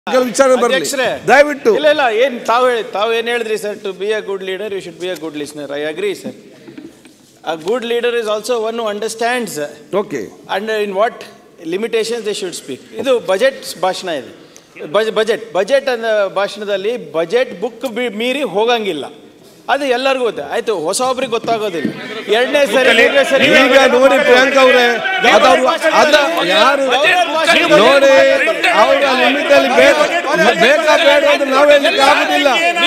ಕೆಲವು ವಿಚಾರ ಬರಲಿ ಅಧ್ಯಕ್ಷರೇ ದಯವಿಟ್ಟು ಇಲ್ಲ ಇಲ್ಲ ಏನ್ ತಾವು ಹೇಳಿ ತಾವು ಏನ್ ಹೇಳಿದ್ರಿ sir to be a good leader you should be a good listener I agree sir a good leader is also one who understands okay and in what limitations they should speak ಇದು budget ಭಾಷಣ ಇದೆ budget budget ಅಂದ ಭಾಷಣದಲ್ಲಿ budget book ಮೀರಿ ಹೋಗಂಗಿಲ್ಲ ಅದು ಎಲ್ಲರಿಗೂ ಗೊತ್ತೆ ಆಯ್ತು ಹೊಸೊಬ್ರಿಗೆ ಗೊತ್ತಾಗೋದಿಲ್ಲ ಎರಡನೇ ಸರಿ ಮೂರನೇ ಸರಿ ಈಗ ನೋಡಿ ಪ್ರಿಯಾಂಕ ಅವರೇ ಅದವ್ರು ಅದ್ರ ಯಾರು ನೋಡಿ ಅವರ ಲಿಮಿಟ್ ಅಲ್ಲಿ ಬೇಕು ಬೇಕಾ ಬೇಡ ಅಂತ ನಾವು ಹೇಳಲಿಕ್ಕೆ ಆಗುದಿಲ್ಲ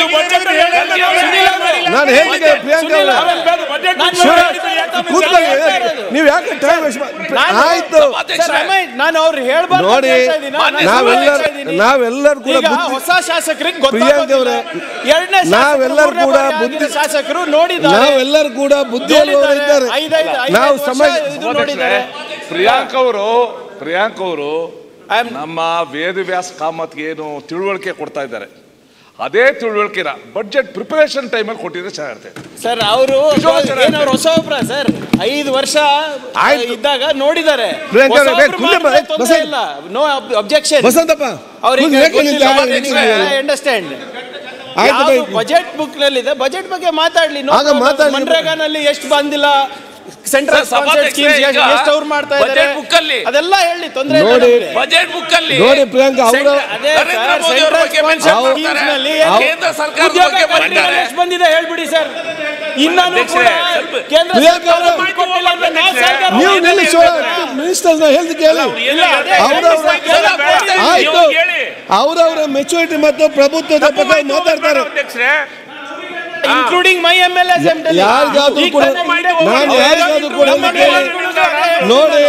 ನಾನು ಹೇಳಿದೆ ಪ್ರಿಯಾಂಕ ಅವರೇ ಕೂತ್ಕೊಳ್ಳಿ ನೀವು ಯಾಕೆ ಟೈಮ್ ವೇಸ್ಟ್ ಆಯ್ತು ನಾನು ಅವ್ರು ಹೇಳ್ಬಾರ್ದು ನೋಡಿ ಅಂತ ಹೇಳ್ತಾ ಇದ್ದೀನಿ. ನಾನು ನಾವೆಲ್ಲರೂ ಹೇಳ್ತಾ ಇದ್ದೀನಿ. ನಾವೆಲ್ಲರೂ ಕೂಡ ಈಗ ಬುದ್ಧಿ ಹೊಸ ಶಾಸಕರಿಗೆ ಪ್ರಿಯಾಂಕ ಗೊತ್ತಾಗೋದಿಲ್ಲ ಅವರೇ, ಎರಡನೇ ನಾವೆಲ್ಲರೂ ಶಾಸಕರು, ಕೂಡ ಮೂರನೇ ಬಾರಿ ಬುದ್ಧಿ- ಆಗಿದ್ದ ಶಾಸಕರು ನೋಡಿದ್ದಾರೆ ನಾವೆಲ್ಲರೂ ಕೂಡ ಬುದ್ಧಿ ನೋಡಿದ್ದಾರೆ. ಇದ್ದಾರೆ ಐದೈದು- ಐದೈದು ನಾವು ವರ್ಷ ಸಮಯ ಇದು ನೋಡಿದ್ದಾರೆ ಪ್ರಿಯಾಂಕ್ ಅವರು ಪ್ರಿಯಾಂಕ್ ಅವರು I am- ನಮ್ಮ ವೇದವ್ಯಾಸ ಕಾಮತ್ಗೆ ಏನು ತಿಳುವಳಿಕೆ ಕೊಡ್ತಾ ಇದ್ದಾರೆ ಅದೇ ತಿಳುವಳಿಕೆನ ಬಡ್ಜೆಟ್ ಪ್ರಿಪರೇಷನ್ ಟೈಮಲ್ಲಿ ಕೊಟ್ಟಿದ್ರೆ ಚೆನ್ನಾಗಿರುತ್ತೆ ಸರ್ ಅವರು ನಿಜವಾಗ್ಲೂ ಏನವ್ರು ಹೊಸ ಒಬ್ರ ಸರ್ ಐದು ವರ್ಷ ಆಯ್ತು. ಇದ್ದಾಗ ನೋಡಿದ್ದಾರೆ ಪ್ರಿಯಾಂಕ ಅವರೇ, ಹೊಸಬ್ರು ಕುಂದೆ ಬಾ- ಮಾಡಿದ್ರೆ ತೊಂದ್ರೆ ಬಸಂತ್. ಇಲ್ಲ ನೋ ಅಬ್ಜೆಕ್ಷನ್ ಬಸಂತಪ್ಪ ಅವ್ರಿಗೆ ಕೂತ್ಕೊಳ್ಳಿ, ಗೊತ್ತಿಲ್ಲ, ಕೂತ್ಕೊಳ್ಳಿ, ಗೊತ್ತಿಲ್ಲ, ಕೂತ್ಕೊಳ್ಳಿ. I understand. ಆಯ್ತು ಯಾವ್ದು ಬೈ- ಬಜೆಟ್ ಬುಕ್ ನಲ್ಲಿ ಇದೆ ಬಜೆಟ್ ಬಗ್ಗೆ ಮಾತಾಡ್ಲಿ ಆಗ ಮಾತಾಡ್ಲಿ. ಮನ್ರೇಗಾನಲ್ಲಿ ಎಷ್ಟು ಬಂದಿಲ್ಲ ಸೆಂಟ್ರಲ್ ಸರ್, ಸಭಾಧ್ಯಕ್ಷರೇ, ಈಗ ಎಷ್ಟು ಅವ್ರು ಮಾಡ್ತಾ ಇದ್ದಾರೆ ಬಜೆಟ್ book ಅಲ್ಲಿ ಅದೆಲ್ಲ ಹೇಳಿ ತೊಂದರೆ ನೋಡಿ. ಬಜೆಟ್ ಬುಕ್ ಅಲ್ಲಿ ನೋಡಿ ಪ್ರಿಯಾಂಕ ಅವರು ಅದೇ ನರೇಂದ್ರ ಸರ್, ಮೋದಿ ಅವ್ರ ಸೆಂಟ್ರಲ್ ಬಗ್ಗೆ mention ಸ್ಪಾನ್ಸರ್ ಮಾಡ್ತಾರೆ. ಸ್ಕೀಮ್ಸ್ನಲ್ಲಿ ಅವ್ರು ಏನು ಕೇಂದ್ರ ಸರ್ಕಾರದ ಉದ್ಯೋಗ ಬಗ್ಗೆ ಕಲ್ಪಿನಲ್ಲಿ ಬರ್ತಾರೆ. ಎಷ್ಟು ಬಂದಿದೆ ಹೇಳ್ಬಿಡಿ ಸರ್ ಇನ್ನೂ ಕೂಡ ಅಧ್ಯಕ್ಷರೇ, ಸ್ವಲ್ಪ ಕೇಂದ್ರ ಪ್ರಿಯಾಂಕ ಸರ್ಕಾರ ಅವರೇ, ದುಡ್ಡು ಕೊಟ್ಟಿಲ್ಲ ಅಂತ ನಾವು ಸರ್ಕಾರ ನೀವು ಹೋಗಿ ನಿಲ್ಲಿ ಮಿನಿಸ್ಟರ್ ಹೇಳಿದ ಕೇಳಿ ಇಲ್ಲ, ಅದೇ ಅವ್ರವ್ರ- ಎಲ್ಲ ಕೊಡ್ತೀವಿ. ಆಯ್ತು ಅವರವರ ಮೆಚುರಿಟಿ ಮತ್ತು ಪ್ರಭುತ್ವದ ಬಗ್ಗೆ ಮಾತಾಡ್ತಾರೆ including my M L S ಯಾರಿಗಾದ್ರೂ ಕೂಡ ನಾನು ಯಾರಿಗಾದ್ರೂ ಕೂಡ ಹೇಳಿ ನೋಡಿ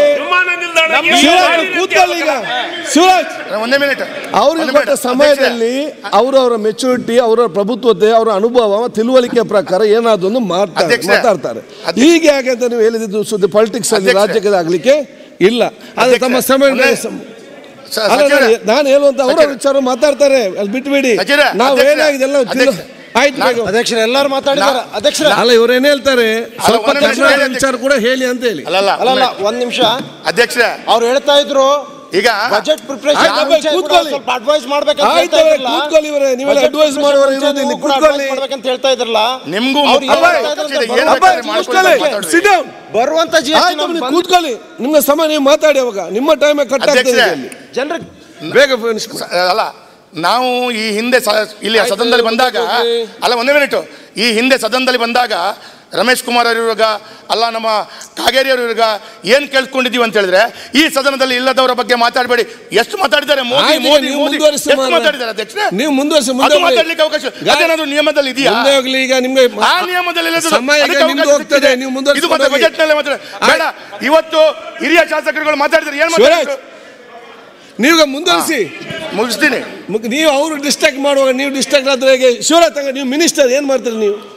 ಶಿವರಾಜ್ ಕೂತ್ಕೊಳ್ಳಿ ಈಗ ಶಿವರಾಜ್ ಒಂದೇ ಮಿನಿಟ್ ಅವ್ರಿಗೆ ಕೊಟ್ಟ ಸಮಯದಲ್ಲಿ ಅವರವರ ಮೆಚುರಿಟಿ ಅವರ ಪ್ರಭುತ್ವತೆ ಅವರ ಅನುಭವ ತಿಳುವಳಿಕೆ ಪ್ರಕಾರ ಏನಾದ್ರು ಮಾತಾಡ್ತಾರೆ ಅಧ್ಯಕ್ಷರೇ, ಮಾತಾಡ್ತಾರೆ ಅಧ್ಯಕ್ಷ- ಹೀಗೆ ಯಾಕೆ ಅಂತ ನೀವು ಹೇಳಿದ್ದು ಸುದ್ದಿ ಪಾಲಿಟಿಕ್ಸ್ ಅಲ್ಲಿ ಅಧ್ಯಕ್ಷರೇ. ರಾಜ್ಯಕ್ಕೆ ಆಗ್ಲಿಕ್ಕೆ ಇಲ್ಲ ಆದ್ರೆ ತಮ್ಮ ಅಧ್ಯಕ್ಷರೇ, ಸಮಯ ಒಂದೇ- ಸ- ಅಲ್ಲ ಸಚಿವರೇ, ನಾನು- ನಾನು ಹೇಳುವಂತ ಅವರ ಸಚಿವರೇ. ವಿಚಾರ ಮಾತಾಡ್ತಾರೆ ಅದು ಬಿಟ್ಬಿಡಿ ಸಚಿವರೇ, ನಾವು ಅಧ್ಯಕ್ಷರೇ, ಏನಾಗಿದೆಲ್ಲ ತಿಳು- ಅಧ್ಯಕ್ಷರೇ. ಆಯ್ತು ಬೇಗ. ಅಧ್ಯಕ್ಷರು ಎಲ್ಲರೂ ಮಾತಾಡಿದ್ದಾರೆ ಅಧ್ಯಕ್ಷರ ಅಲ್ಲ ಇವ್ರು ಏನ್ ಹೇಳ್ತಾರೆ ಸ್ವಲ್ಪ ಒಂದೇ ನಿಮಿಷ ಕನ್ನಡ ಹೇಳಿ ವಿಚಾರ ಕೂಡ ಹೇಳಿ ಅಂತ ಹೇಳಿ ಅಲ್ಲಲ್ಲ ಅಲ್ಲಲ್ಲ ಒಂದ್ ನಿಮಿಷ ಅಧ್ಯಕ್ಷರೇ ಅವ್ರು ಹೇಳ್ತಾ ಇದ್ರು ಈಗ ಬಜೆಟ್ ಪ್ರಿಪರೇಷನ್ ಆಯ್ತು, ಅಬ್ಬಾ, ಕೂತ್ಕೊಳ್ಳಿ. ಸ್ವಲ್ಪ ಅಡ್ವೈಸ್ ಮಾಡ್ಬೇಕಂತ ಆಯ್ತು, ಹೇಳ್ತಾ ಅವ್ರೆ, ಇದ್ರಲ್ಲ. ಕೂತ್ಕೊಳ್ಳಿ ಇವರೇ, ನೀವೆಲ್ಲ Budget advice preparation ಮಾಡುವವರು ಮುಂಚೆ ಇರೋದು ಇಲ್ಲಿ, ನೀವು ಕೂಡ ಕೂತ್ಕೊಳ್ಳಿ. advice ಮಾಡ್ಬೇಕಂತ ಹೇಳ್ತಾ ಇದ್ರಲ್ಲ ನಿಮ್ಗೂ ಅವ್ರು ಏನ್ ಅಬ್ಬಾ, ಹೇಳ್ತಾ ಇದ್ದಾರೆ ಅಂತ ಏನ್ ಬರುವಂತ ಬೇಕಾದ್ರೆ ಮಾಡ್ಕೊಳ್ಳಿ, GST ಮಾತಾಡ್ರಿ. Sit down. ಬರುವಂತ ಜಿ ಆಯ್ತು ನೀವು ಕೂತ್ಕೊಳ್ಳಿ ನಿಮ್ಮ ಸಮಯ ನೀವು ಮಾತಾಡಿ ಅವಾಗ ನಿಮ್ಮ ಟೈಮ್ ಕಟ್ ಆಗ್ತದೆ ಅಧ್ಯಕ್ಷರೇ. ಇಲ್ಲಿ. ಜನರಿಗೆ ಬೇಗ finish ಮಾಡಿ. ಸ- ಅಲ್ಲ ನಾವು ಈ ಹಿಂದೆ ಸ- ಇಲ್ಲಿ ಆಯ್ತು, ಸದನದಲ್ಲಿ ಬಂದಾಗ ಹೋಗಿ. ಅಲ್ಲ ಒಂದೇ ಮಿನಿಟ್ ಈ ಹಿಂದೆ ಸದನದಲ್ಲಿ ಬಂದಾಗ ರಮೇಶ್ ಕುಮಾರ್ ಅವರು ಇರುವಾಗ ಅಲ್ಲ ನಮ್ಮ ಕಾಗೇರಿ ಅವರು ಇರುವಾಗ ಏನ್ ಕೇಳ್ಕೊಂಡಿದೀವಿ ಅಂತ ಹೇಳಿದ್ರೆ ಈ ಸದನದಲ್ಲಿ ಇಲ್ಲದವರ ಬಗ್ಗೆ ಮಾತಾಡಬೇಡಿ ಎಷ್ಟು ಮಾತಾಡಿದ್ದಾರೆ ಮೋದಿ ಆಯ್ತು, ಮೋದಿ ನೀವು ಮೋದಿ ಮುಂದುವರಿಸಿ ಎಷ್ಟು ಮಾರ್ರೆ. ಮಾತಾಡಿದ್ದಾರೆ ಅಧ್ಯಕ್ಷರೇ ನೀವು ಮುಂದುವರಿಸಿ ಅದು ಮುಂದೆ ಹೋಗಿ. ಮಾತಾಡ್ಲಿಕ್ಕೆ ಅವಕಾಶ ಅದೇನಾದ್ರು ನಿಯಮದಲ್ಲಿ ಇದೆಯಾ ಮುಂದೆ ಹೋಗ್ಲಿ ಈಗ ನಿಮ್ಗೆ ಆ ನಿಯಮದಲ್ಲಿ ಇಲ್ಲದ್ದು ಸಮಯ ಈಗ ಅದಕ್ಕೆ ನಿಮ್ದು ಅವಕಾಶ ಹೋಗ್ತದೆ ಸಿಕ್ಕಿದೆ. ನೀವು ಮುಂದುವರಿಸಿ ಇದು ಮತ್ತೆ ಬಜೆಟ್ ನಲ್ಲಿ ಮಾತ್ರ ಬೇಡ ಇವತ್ತು ಹಿರಿಯ ಶಾಸಕರುಗಳು ಮಾತಾಡಿದ್ರೆ ಏನ್ ಶಿವರಾಜ್. ಮಾತಾಡಿದ್ರು ನೀವೀಗ ಮುಂದುವರಿಸಿ ಮುಗಿಸ್ತೀನಿ ಮುಗ್- ನೀವು ಅವ್ರು ಡಿಸ್ಟ್ರಾಕ್ಟ್ ಮಾಡುವಾಗ ನೀವು ಡಿಸ್ಟ್ರಾಕ್ಟ್ ಆದ್ರೆ ಹೇಗೆ ಶಿವರಾಜ್ ತಂಗ ನೀವು ಮಿನಿಸ್ಟರ್ ಏನ್ ಮಾಡ್ತೀರಿ ನೀವು